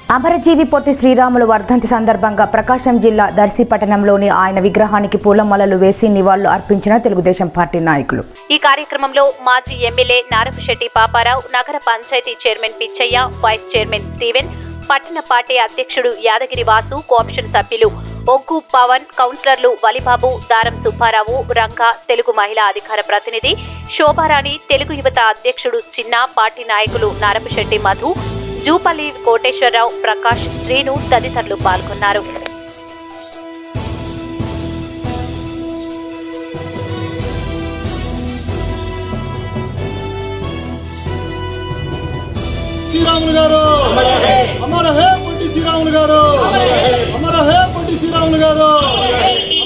అమరజీవి పొట్టి శ్రీరాములు వర్ధంతి సందర్భంగా ప్రకాశం జిల్లా దర్శి పట్టణంలోని ఆయన విగ్రహానికి పూలమాలలు వేసి నివాళులు అర్పించిన తెలుగుదేశం పార్టీ నాయకులు ఈ కార్యక్రమంలో మాజీ ఎమ్మెల్యే నారపశెట్టి పాపారావు నగర panchayat chairman Pichaiah vice chairman Steven పట్టణ పార్టీ అధ్యక్షుడు యాదగిరి వాసు కమిషన్ సభ్యులు ఒగ్గు పవన్ కౌన్సిలర్లు వలిబాబు దారం సుబ్బారావు రంగా తెలుగు మహిళా అధికార ప్రతినిధి శోభారాణి తెలుగు యువత అధ్యక్షుడు చిన్న పార్టీ నాయకులు నారపశెట్టి మధు జూపల్లి కోటేశ్వరరావు ప్రకాష్ శ్రీను తదితరులు పాల్గొన్నారు శ్రీరాములు గారు అమర హే పొట్టి శ్రీరాములు గారు అమర హే పొట్టి శ్రీరాములు గారు